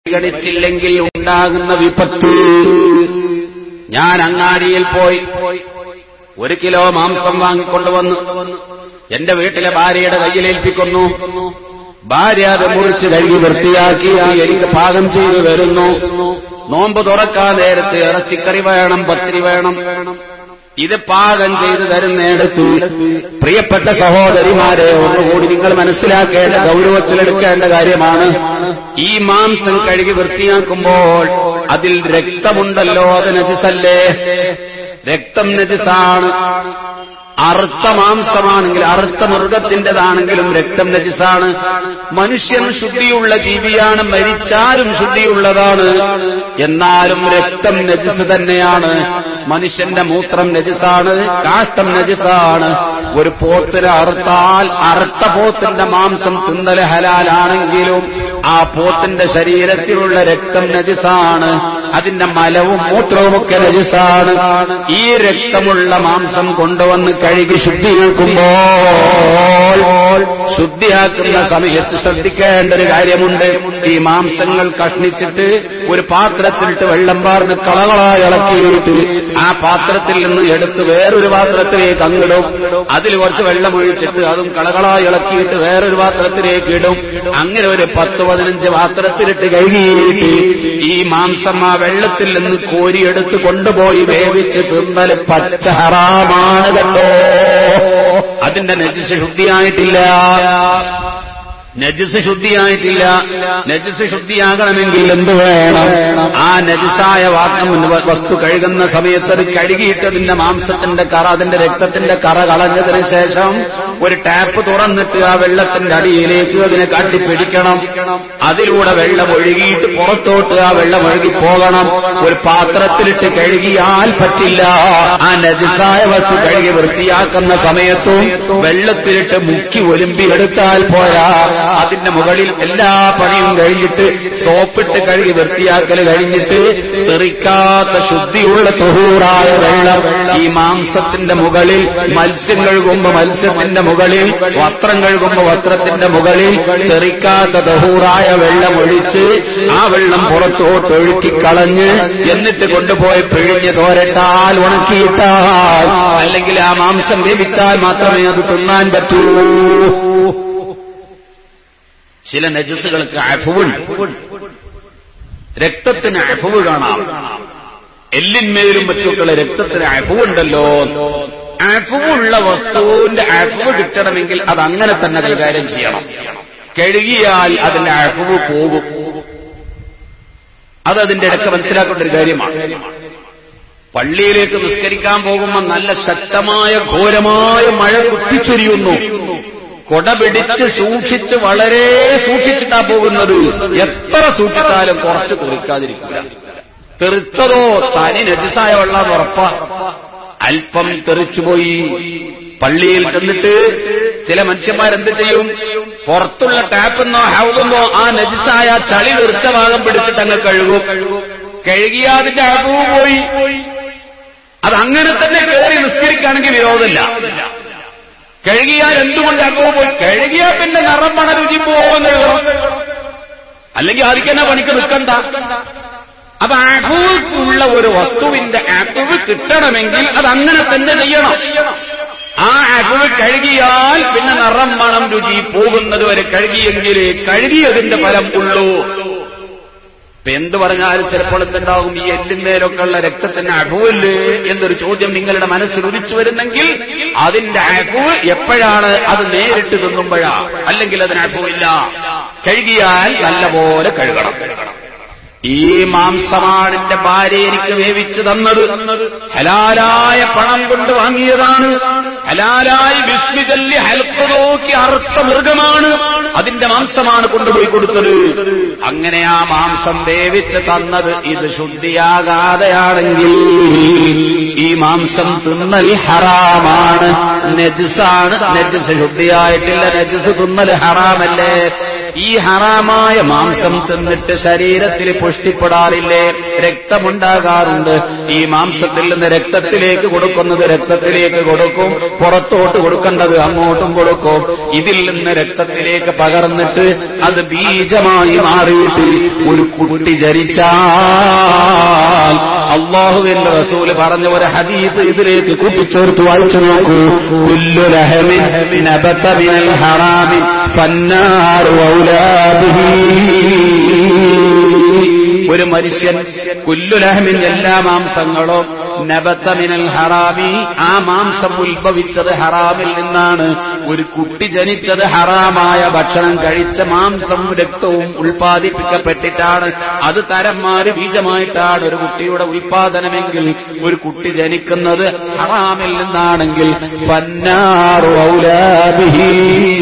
പരിഗണിച്ചില്ലെങ്കിൽ ഉണ്ടാകുന്ന വിപത്ത് ഞാൻ അങ്ങാടിയിൽ പോയി ഒരു കിലോ മാംസം വാങ്ങിക്കൊണ്ടുവന്നു എന്റെ വീട്ടിലെ ഭാര്യയുടെ കയ്യിലേൽപ്പിക്കുന്നു ഭാര്യ അത് മുറിച്ച് കഴുകി വൃത്തിയാക്കി എനിക്ക് പാകം ചെയ്തു വരുന്നു നോമ്പ് തുറക്കാൻ നേരത്ത് ഇറച്ചിക്കറി വേണം പത്തിരി വേണം ഇത് പാകം ചെയ്തു തരുന്നിടത്തു പ്രിയപ്പെട്ട സഹോദരിമാരെ ഒന്നുകൂടി നിങ്ങൾ മനസ്സിലാക്കേണ്ട ഗൗരവത്തിലെടുക്കേണ്ട കാര്യമാണ് ഈ മാംസം കഴുകി വൃത്തിയാക്കുമ്പോൾ അതിൽ രക്തമുണ്ടല്ലോ അത് നജിസല്ലേ രക്തം നജിസാണ് അറുത്ത മാംസമാണെങ്കിൽ അറുത്ത മൃഗത്തിൻ്റെതാണെങ്കിലും രക്തം നജിസാണ് മനുഷ്യൻ ശുദ്ധിയുള്ള ജീവിയാണ് മരിച്ചാലും ശുദ്ധിയുള്ളതാണ് എന്നാലും രക്തം നജിസ് തന്നെയാണ് മനുഷ്യന്റെ മൂത്രം നജിസാണ് കാഷ്ടം നജിസാണ് ഒരു പോത്തിന് അറുത്താൽ അറുത്ത പോത്തിന്റെ മാംസം തിന്നല് ഹലാലാണെങ്കിലും ആ പോത്തിന്റെ ശരീരത്തിലുള്ള രക്തം നജിസാണ് അതിന്റെ മലവും മൂത്രവുമൊക്കെ നജിസാണ് ഈ രക്തമുള്ള മാംസം കൊണ്ടുവന്ന് കഴുകി ശുദ്ധിയാക്കുമ്പോൾ ശുദ്ധിയാക്കുന്ന സമയത്ത് ശ്രദ്ധിക്കേണ്ട ഒരു കാര്യമുണ്ട് ഈ മാംസങ്ങൾ കഷ്ണിച്ചിട്ട് ഒരു പാത്രത്തിലിട്ട് വെള്ളം പാർന്ന് കളകളായി ഇളക്കിയിട്ട് ആ പാത്രത്തിൽ നിന്ന് എടുത്ത് വേറൊരു പാത്രത്തിലേക്ക് അങ്ങിടും അതിൽ കുറച്ച് വെള്ളം ഒഴിച്ചിട്ട് അതും കളകളായി ഇളക്കിയിട്ട് വേറൊരു പാത്രത്തിലേക്ക് ഇടും അങ്ങനെ ഒരു പത്ത് പതിനഞ്ച് പാത്രത്തിലിട്ട് കഴുകിയിട്ട് ഈ മാംസം ആ വെള്ളത്തിൽ നിന്ന് കോരിയെടുത്ത് കൊണ്ടുപോയി വേവിച്ച് തിന്നൽ പച്ച ഹറാമാണ് കേട്ടോ അതിന്റെ നജിസ് ശുദ്ധിയായിട്ടില്ല നജിസ് ശുദ്ധിയായിട്ടില്ല നജിസ് ശുദ്ധിയാകണമെങ്കിൽ എന്ത് വേണം ആ നജിസായ വാക്കം വസ്തു കഴുകുന്ന സമയത്ത് അത് കഴുകിയിട്ടതിന്റെ മാംസത്തിന്റെ കറ അതിന്റെ രക്തത്തിന്റെ കറ കളഞ്ഞതിന് ശേഷം ഒരു ടാപ്പ് തുറന്നിട്ട് ആ വെള്ളത്തിന്റെ അടിയിലേക്ക് അതിനെ കാട്ടിപ്പിടിക്കണം അതിലൂടെ വെള്ളം ഒഴുകിയിട്ട് പുറത്തോട്ട് ആ വെള്ളം ഒഴുകി പോകണം ഒരു പാത്രത്തിലിട്ട് കഴുകിയാൽ പറ്റില്ല ആ നജിസായ വസ്തു കഴുകി വൃത്തിയാക്കുന്ന സമയത്തും വെള്ളത്തിലിട്ട് മുക്കി ഒലുമ്പി എടുത്താൽ പോരാ അതിന്റെ മുകളിൽ എല്ലാ പണിയും കഴിഞ്ഞിട്ട് സോപ്പിട്ട് കഴുകി വൃത്തിയാക്കൽ കഴിഞ്ഞിട്ട് തെറിക്കാത്ത ശുദ്ധിയുള്ള തൊഹൂറായ വെള്ളം ഈ മാംസത്തിന്റെ മുകളിൽ മത്സ്യം കഴുകുമ്പോ മത്സ്യത്തിന്റെ മുകളിൽ വസ്ത്രം കഴുകുമ്പോ വസ്ത്രത്തിന്റെ മുകളിൽ തെറിക്കാത്ത തൊഹൂറായ വെള്ളം ഒഴിച്ച് ആ വെള്ളം പുറത്തോട്ട് ഒഴുക്കിക്കളഞ്ഞ് എന്നിട്ട് കൊണ്ടുപോയി പിഴിഞ്ഞ് തോരട്ടാൽ ഉണക്കിയിട്ടാൽ അല്ലെങ്കിൽ ആ മാംസം വേവിച്ചാൽ മാത്രമേ അത് തിന്നാൻ പറ്റൂ ചില നജസുകൾക്ക് അഫുവുണ്ട് രക്തത്തിന് അഫുവ് കാണാം എല്ലിന്മേലും മറ്റൊക്കെയുള്ള രക്തത്തിന് അഫുവുണ്ടല്ലോ അഫുവുള്ള വസ്തുവിന്റെ അഫുവ് കിട്ടണമെങ്കിൽ അത് അങ്ങനെ തന്നെ കൈകാര്യം ചെയ്യണം കഴുകിയാൽ അതിന്റെ അഫുവ് പോകും അത് അതിന്റെ ഇടയ്ക്ക് മനസ്സിലാക്കേണ്ട ഒരു കാര്യമാണ് പള്ളിയിലേക്ക് നിസ്കരിക്കാൻ പോകുമ്പോൾ നല്ല ശക്തമായ ഘോരമായ മഴ കുത്തിച്ചൊരിയുന്നു കൊട പിടിച്ച് സൂക്ഷിച്ച് വളരെ സൂക്ഷിച്ചിട്ടാ പോകുന്നത് എത്ര സൂക്ഷിച്ചാലും കുറച്ച് തെറിക്കാതിരിക്കില്ല തെറിച്ചതോ തനി നജിസായ വെള്ളം ഉറപ്പ അല്പം തെറിച്ചുപോയി പള്ളിയിൽ ചെന്നിട്ട് ചില മനുഷ്യന്മാരെന്ത് ചെയ്യും പുറത്തുള്ള ടാപ്പെന്നോ ഹൗതെന്നോ ആ നജിസായ ചളി തെറിച്ച ഭാഗം പിടിച്ചിട്ട് അങ്ങ് കഴുകും കഴുകിയ അതിന്റെ അകവും പോയി അത് അങ്ങനെ തന്നെ കയറി നിസ്കരിക്കുകയാണെങ്കിൽ വിരോധമില്ല കഴുകിയാൽ എന്തുകൊണ്ട് അകവും പോയി കഴുകിയാൽ പിന്നെ നിറം മണ രുചി പോകുമെന്ന് എഴുതണം അല്ലെങ്കിൽ ആദ്യം പണിക്ക് നിൽക്കണ്ട അപ്പൊ അഹുവുള്ള ഒരു വസ്തുവിന്റെ അഹുവ് കിട്ടണമെങ്കിൽ അത് അങ്ങനെ തന്നെ ചെയ്യണം ആ അഹുവ് കഴുകിയാൽ പിന്നെ നിറം മണം രുചി പോകുന്നത് വരെ കഴുകിയെങ്കിലേ കഴുകിയതിന്റെ ഫലം ഉള്ളൂ ഇപ്പൊ എന്ത് പറഞ്ഞാലും ചിലപ്പോൾ എന്തുണ്ടാവും ഈ എല്ലിന്മേലൊക്കെ ഉള്ള രക്തത്തിന് അഹുവില്ലേ എന്നൊരു ചോദ്യം നിങ്ങളുടെ മനസ്സിൽ ഉദിച്ചു വരുന്നെങ്കിൽ അതിന്റെ അഹുവ് എപ്പോഴാണ് അത് നേരിട്ട് തിന്നുമ്പോഴാ അല്ലെങ്കിൽ അതിന് അഹുവില്ല കഴുകിയാൽ നല്ലപോലെ കഴുകണം ഈ മാംസമാണ് എന്റെ ഭാര്യ എനിക്ക് വേവിച്ചു തന്നത് ഹലാലായ പണം കൊണ്ട് വാങ്ങിയതാണ് ഹലാലായി വിസ്മിതല്ലി ഹൽപ്പ് നോക്കി അറുത്ത മൃഗമാണ് അതിന്റെ മാംസമാണ് കൊണ്ടുപോയി കൊടുത്തത് അങ്ങനെ ആ മാംസം വേവിച്ച് തന്നത് ഇത് ശുദ്ധിയാകാതെയാണെങ്കിൽ ഈ മാംസം തിന്നൽ ഹറാമാണ് നജസാണ് നജസ് ശുദ്ധിയായിട്ടില്ല നജസ് തിന്നൽ ഹറാമല്ലേ ഈ ഹറാമായ മാംസം തിന്നിട്ട് ശരീരത്തിൽ പുഷ്ടിപ്പെടാറില്ലേ രക്തമുണ്ടാകാറുണ്ട് ഈ മാംസത്തിൽ നിന്ന് രക്തത്തിലേക്ക് കൊടുക്കുന്നത് രക്തത്തിലേക്ക് കൊടുക്കും പുറത്തോട്ട് കൊടുക്കേണ്ടത് അങ്ങോട്ടും കൊടുക്കും ഇതിൽ നിന്ന് രക്തത്തിലേക്ക് പകർന്നിട്ട് അത് ബീജമായി മാറിയിട്ട് ഒരു കുട്ടി ജനിച്ചാൽ അള്ളാഹുവിന്റെ റസൂല് പറഞ്ഞ ഒരു ഹദീസ് ഇതിലേക്ക് കൂട്ടിച്ചേർത്ത് വായിച്ചു നോക്കൂ കുല്ലു ലഹമിൻ നബത മിനൽ ഹറാമി ഫന്നാറു ഔലാദിഹി ഒരു മനുഷ്യൻ കുല്ലുലഹമിൻ എല്ലാ മാംസങ്ങളും നബത്തമിനൽ ഹറാമി ആ മാംസം ഉത്ഭവിച്ചത് ഹറാമിൽ നിന്നാണ് ഒരു കുട്ടി ജനിച്ചത് ഹറാമായ ഭക്ഷണം കഴിച്ച മാംസം രക്തവും ഉൽപ്പാദിപ്പിക്കപ്പെട്ടിട്ടാണ് അത് തരം മാറി ബീജമായിട്ടാണ് ഒരു കുട്ടിയുടെ ഉൽപാദനമെങ്കിൽ ഒരു കുട്ടി ജനിക്കുന്നത് ഹറാമിൽ നിന്നാണെങ്കിൽ പന്നാറു ഔലാബിഹി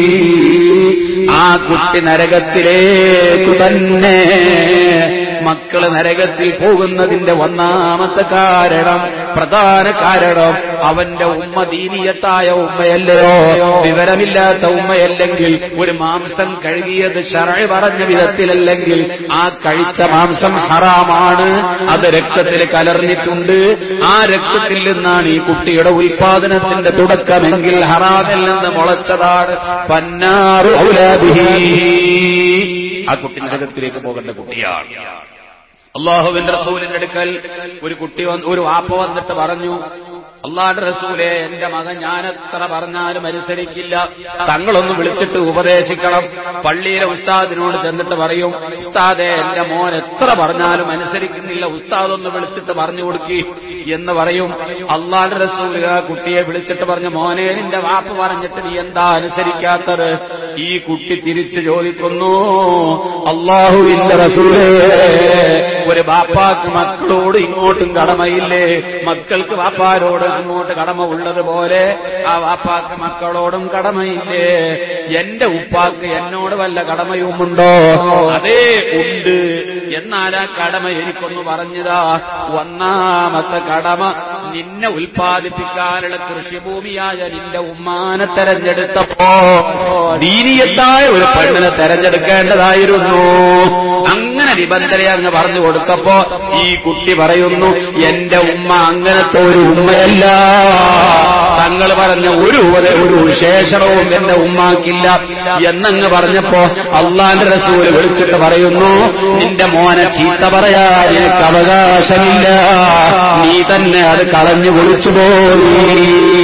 ആ കുട്ടി നരകത്തിലേക്ക് തന്നെ മക്കള് നരകത്തിൽ പോകുന്നതിന്റെ ഒന്നാമത്തെ കാരണം പ്രധാന കാരണം അവന്റെ ഉമ്മ ദീനീയത്തായ ഉമ്മയല്ലയോ വിവരമില്ലാത്ത ഉമ്മയല്ലെങ്കിൽ ഒരു മാംസം കഴുകിയത് ഷറഴ് പറഞ്ഞ വിധത്തിലല്ലെങ്കിൽ ആ കഴിച്ച മാംസം ഹറാമാണ് അത് രക്തത്തിൽ കലർന്നിട്ടുണ്ട് ആ രക്തത്തിൽ നിന്നാണ് ഈ കുട്ടിയുടെ ഉൽപാദനത്തിന്റെ തുടക്കമെങ്കിൽ ഹറാമിൽ നിന്ന് മുളച്ചതാണ് പന്നാറ് ഔലാബിഹി ആ കുട്ടി നരകത്തിലേക്ക് പോകേണ്ട കുട്ടിയാണ് അള്ളാഹുവിന്റെ റസൂലിന്റെ അടുക്കൽ ഒരു കുട്ടി വന്ന് ഒരു വാപ്പ വന്നിട്ട് പറഞ്ഞു അള്ളാന്റെ റസൂലെ എന്റെ മകൻ ഞാൻ എത്ര പറഞ്ഞാലും അനുസരിക്കില്ല തങ്ങളൊന്ന് വിളിച്ചിട്ട് ഉപദേശിക്കണം പള്ളിയിലെ ഉസ്താദിനോട് ചെന്നിട്ട് പറയും ഉസ്താദെ എന്റെ മോൻ എത്ര പറഞ്ഞാലും അനുസരിക്കുന്നില്ല ഉസ്താദ് ഒന്ന് വിളിച്ചിട്ട് പറഞ്ഞു കൊടുക്കി എന്ന് പറയും അള്ളാന്റെ റസൂല് ആ കുട്ടിയെ വിളിച്ചിട്ട് പറഞ്ഞു മോനെ നിന്റെ വാപ്പ് പറഞ്ഞിട്ട് നീ എന്താ അനുസരിക്കാത്തത് ഈ കുട്ടി തിരിച്ചു ചോദിക്കുന്നു അള്ളാഹുവിന്റെ റസൂലേ ഒരു ബാപ്പാക്ക് മക്കളോട് ഇങ്ങോട്ടും കടമയില്ലേ മക്കൾക്ക് വാപ്പാരോട് അങ്ങോട്ട് കടമ ഉള്ളതുപോലെ ആ വാപ്പാക്ക് മക്കളോടും കടമയില്ലേ എന്റെ ഉപ്പാക്ക് എന്നോട് വല്ല കടമയുമുണ്ടോ അതേ ഉണ്ട് എന്നാൽ ആ കടമ എനിക്കൊന്ന് പറഞ്ഞതാ ഒന്നാമത്തെ കടമ നിന്നെ ഉൽപ്പാദിപ്പിക്കാനുള്ള കൃഷിഭൂമിയായ നിന്റെ ഉമ്മാനെ തെരഞ്ഞെടുത്തപ്പോ ദീനീയത്തായ ഒരു പെണ്ണിനെ തെരഞ്ഞെടുക്കേണ്ടതായിരുന്നു അങ്ങനെ നിബന്ധന അങ്ങ് പറഞ്ഞു കൊടുത്തപ്പോ ഈ കുട്ടി പറയുന്നു എന്റെ ഉമ്മ അങ്ങനത്തെ ഒരു ഉമ്മയല്ല തങ്ങൾ പറഞ്ഞ ഒരു ഉപദേ- ഒരു വിശേഷണവും എന്റെ ഉമ്മാക്കില്ല എന്നങ്ങ് പറഞ്ഞപ്പോ അള്ളാന്റെ റസൂല് വിളിച്ചിട്ട് പറയുന്നു നിന്റെ മോനെ ചീത്ത പറയാൻ നിനക്ക് അവകാശമില്ല നീ തന്നെ അത് കളഞ്ഞു വിളിച്ചു പോയി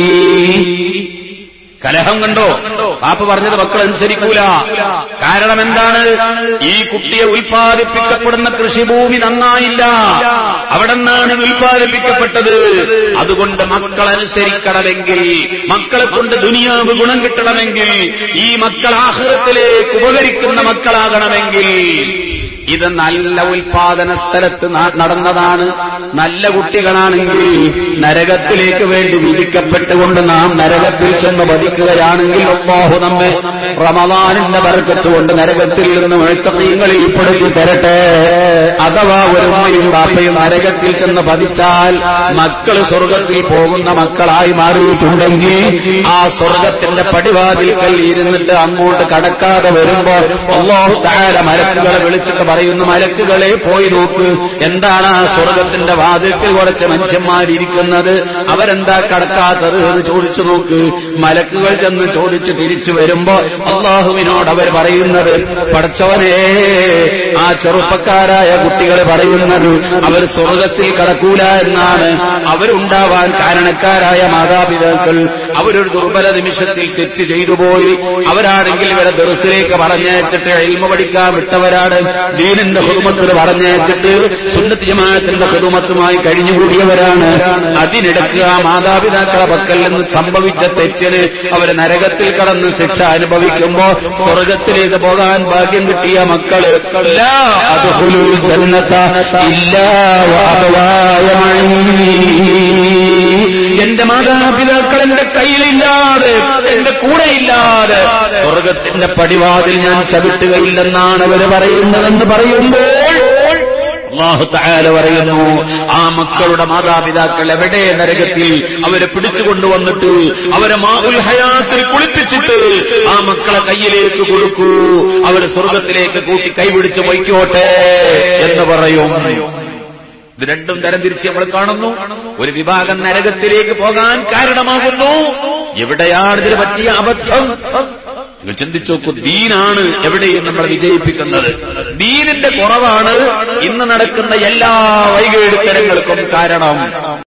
കലഹം കണ്ടോ പാപ്പ പറഞ്ഞത് മക്കൾ അനുസരിക്കൂല കാരണം എന്താണ് ഈ കുട്ടിയെ ഉൽപ്പാദിപ്പിക്കപ്പെടുന്ന കൃഷിഭൂമി നന്നായില്ല അവിടെ നിന്നാണ് ഇത് ഉൽപ്പാദിപ്പിക്കപ്പെട്ടത് അതുകൊണ്ട് മക്കൾ അനുസരിക്കണമെങ്കിൽ മക്കളെ കൊണ്ട് ദുനിയാവ് ഗുണം കിട്ടണമെങ്കിൽ ഈ മക്കൾ ആഹൃത്തിലേക്ക് ഉപകരിക്കുന്ന മക്കളാകണമെങ്കിൽ ഇത് നല്ല ഉൽപാദന സ്ഥലത്ത് ന- നടന്നതാണ് നല്ല കുട്ടികളാണെങ്കിൽ നരകത്തിലേക്ക് വേണ്ടി വിധിക്കപ്പെട്ടുകൊണ്ട് നാം നരകത്തിൽ ചെന്ന് പതിക്കുകയാണെങ്കിൽ അള്ളാഹു നമ്മെ റമദാനിന്റെ ബർക്കത്ത് കൊണ്ട് നരകത്തിൽ നിന്ന് മെഴുത്തീങ്ങളിൽ പെടുത്തി തരട്ടെ അഥവാ ഒരു ഉമ്മയും ബാപ്പയും നരകത്തിൽ ചെന്ന് പതിച്ചാൽ മക്കൾ സ്വർഗത്തിൽ പോകുന്ന മക്കളായി മാറിയിട്ടുണ്ടെങ്കിൽ ആ സ്വർഗത്തിന്റെ പടിവാതിൽക്കൽ ഇരുന്നിട്ട് അങ്ങോട്ട് കടക്കാതെ വരുമ്പോ അള്ളാഹു താര മലക്കുകളെ വിളിച്ചിട്ട് പറയുന്നു മലക്കുകളെ പോയി നോക്ക് എന്താണ് ആ സ്വർഗത്തിന്റെ വാതിൽക്കൽ കുറച്ച് മനുഷ്യന്മാരിയ്ക്കുന്നത് അവരെന്താ കടക്കാത്തത് എന്ന് ചോദിച്ചു നോക്ക് മലക്കുകൾ ചെന്ന് ചോദിച്ച് തിരിച്ചു വരുമ്പോ അള്ളാഹുവിനോട് അവർ പറയുന്നത് പടച്ചവനെ ആ ചെറുപ്പക്കാരായ കുട്ടികൾ പറയുന്നത് അവർ സ്വർഗത്തിൽ കടക്കൂല എന്നാണ് അവരുണ്ടാവാൻ കാരണക്കാരായ മാതാപിതാക്കൾ അവരൊരു ദുർബല നിമിഷത്തിൽ തെറ്റ് ചെയ്തു പോയി അവരാണെങ്കിൽ ഇവരെ ദർസിലേക്ക് പറഞ്ഞയച്ചിട്ട് എൽമ പഠിക്കാൻ വിട്ടവരാണ് ദീനിന്റെ ഹുദുമത്തിന് പറഞ്ഞയച്ചിട്ട് സുന്നത്ത് ജമാഅത്തിന്റെ ഹുദുമത്തുമായി കഴിഞ്ഞുകൂടിയവരാണ് അതിനിടക്ക് ആ മാതാപിതാക്കളെ പക്കൽ നിന്ന് സംഭവിച്ച തെറ്റിന് അവർ നരകത്തിൽ കടന്ന് ശിക്ഷ അനുഭവിക്കുമ്പോ സ്വർഗത്തിലേക്ക് പോകാൻ ഭാഗ്യം കിട്ടിയ മക്കള് ലാ അദ്ഖുലുൽ ജന്നത ഇല്ലാ വഅബവായ എന്റെ മാതാപിതാക്കൾ എന്റെ കയ്യിലില്ലാതെ എന്റെ കൂടെ ഇല്ലാതെ സ്വർഗത്തിന്റെ പടിവാതിൽ ഞാൻ ചവിട്ടുകയില്ലെന്നാണ് അവർ പറയുന്നതെന്ന് പറയുമ്പോൾ അള്ളാഹു തആല പറയുന്നു ആ മക്കളുടെ മാതാപിതാക്കൾ എവിടെ നരകത്തിൽ അവരെ പിടിച്ചുകൊണ്ടുവന്നിട്ട് അവരെ മാഉൽ ഹയാത്തിൽ കുളിപ്പിച്ചിട്ട് ആ മക്കളെ കയ്യിലേക്ക് കൊടുക്കൂ അവർ സ്വർഗത്തിലേക്ക് കൂട്ടി കൈപിടിച്ച് വയ്ക്കോട്ടെ എന്ന് പറയും ഇത് രണ്ടും തരംതിരിച്ച് നമ്മൾ കാണുന്നു ഒരു വിഭാഗം നരകത്തിലേക്ക് പോകാൻ കാരണമാകുന്നു എവിടെയാണ് ഇതിന് പറ്റിയ അബദ്ധം നിങ്ങൾ ചിന്തിച്ചു നോക്കൂ ദീനാണ് എവിടെയും നമ്മൾ വിജയിപ്പിക്കുന്നത് ദീനിന്റെ കുറവാണ് ഇന്ന് നടക്കുന്ന എല്ലാ വൈകേടുത്തരങ്ങൾക്കും കാരണം